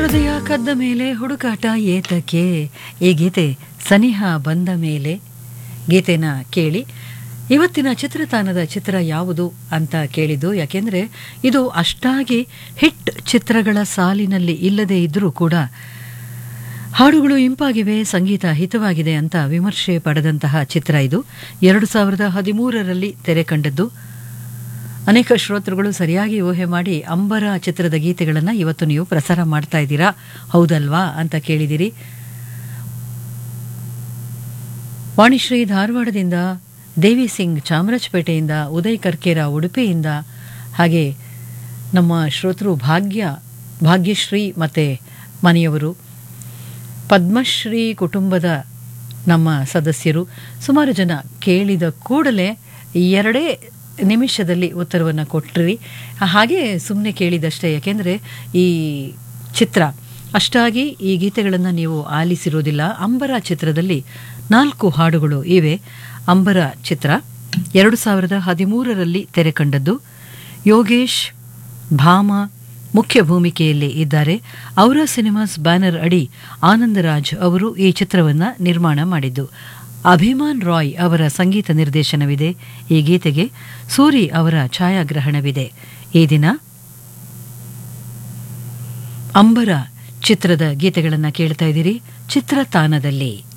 ಹೃದಯ ಕದ್ದ ಮೇಲೆ ಹುಡುಕಾಟ ಏತಕ್ಕೆ ಈ ಗೀತೆ ಸನಿಹ ಬಂದ ಮೇಲೆ ಗೀತೆನ ಕೇಳಿ ಇವತ್ತಿನ ಚಿತ್ರತಾಣದ ಚಿತ್ರ ಯಾವುದು ಅಂತ ಕೇಳಿದ್ದು ಯಾಕೆಂದರೆ ಇದು ಅಷ್ಟಾಗಿ ಹಿಟ್ ಚಿತ್ರಗಳ ಸಾಲಿನಲ್ಲಿ ಇಲ್ಲದೇ ಇದ್ದರೂ ಕೂಡ ಹಾಡುಗಳು ಇಂಪಾಗಿವೆ ಸಂಗೀತ ಹಿತವಾಗಿದೆ ಅಂತ ವಿಮರ್ಶೆ ಪಡೆದಂತಹ ಚಿತ್ರ ಇದು ಎರಡು ಸಾವಿರದ ಹದಿಮೂರರಲ್ಲಿ ತೆರೆ ಕಂಡದ್ದು ಅನೇಕ ಶ್ರೋತೃಗಳು ಸರಿಯಾಗಿ ಊಹೆ ಮಾಡಿ ಅಂಬರ ಚಿತ್ರದ ಗೀತೆಗಳನ್ನು ಇವತ್ತು ನೀವು ಪ್ರಸಾರ ಮಾಡ್ತಾ ಇದ್ದೀರಾ ಹೌದಲ್ವಾ ಅಂತ ಕೇಳಿದಿರಿ ವಾಣಿಶ್ರೀ ಧಾರವಾಡದಿಂದ ದೇವಿ ಸಿಂಗ್ ಚಾಮರಾಜಪೇಟೆಯಿಂದ ಉದಯ್ ಕರ್ಕೇರ ಉಡುಪಿಯಿಂದ ಹಾಗೆ ನಮ್ಮ ಶ್ರೋತೃ ಭಾಗ್ಯ ಭಾಗ್ಯಶ್ರೀ ಮತ್ತು ಮನೆಯವರು ಪದ್ಮಶ್ರೀ ಕುಟುಂಬದ ನಮ್ಮ ಸದಸ್ಯರು ಸುಮಾರು ಜನ ಕೇಳಿದ ಕೂಡಲೇ ಎರಡೇ ನಿಮಿಷದಲ್ಲಿ ಉತ್ತರವನ್ನು ಕೊಟ್ಟರಿ ಹಾಗೆ ಸುಮ್ಮನೆ ಕೇಳಿದಷ್ಟೇ ಯಾಕೆಂದರೆ ಈ ಚಿತ್ರ ಅಷ್ಟಾಗಿ ಈ ಗೀತೆಗಳನ್ನು ನೀವು ಆಲಿಸಿರೋದಿಲ್ಲ ಅಂಬರ ಚಿತ್ರದಲ್ಲಿ ನಾಲ್ಕು ಹಾಡುಗಳು ಇವೆ ಅಂಬರ ಚಿತ್ರ ಎರಡು ಸಾವಿರದ ಹದಿಮೂರರಲ್ಲಿ ತೆರೆ ಕಂಡದ್ದು ಯೋಗೇಶ್ ಭಾಮ ಮುಖ್ಯ ಭೂಮಿಕೆಯಲ್ಲಿ ಇದ್ದಾರೆ ಅವರ ಸಿನಿಮಾಸ್ ಬ್ಯಾನರ್ ಅಡಿ ಆನಂದರಾಜ್ ಅವರು ಈ ಚಿತ್ರವನ್ನು ನಿರ್ಮಾಣ ಮಾಡಿದ್ದು ಅಭಿಮಾನ್ ರಾಯ್ ಅವರ ಸಂಗೀತ ನಿರ್ದೇಶನವಿದೆ ಈ ಗೀತೆಗೆ ಸೂರಿ ಅವರ ಛಾಯಾಗ್ರಹಣವಿದೆ ಈ ದಿನ ಅಂಬರ ಚಿತ್ರದ ಗೀತೆಗಳನ್ನು ಕೇಳ್ತಾ ಇದ್ದೀರಿ ಚಿತ್ರತಾನದಲ್ಲಿ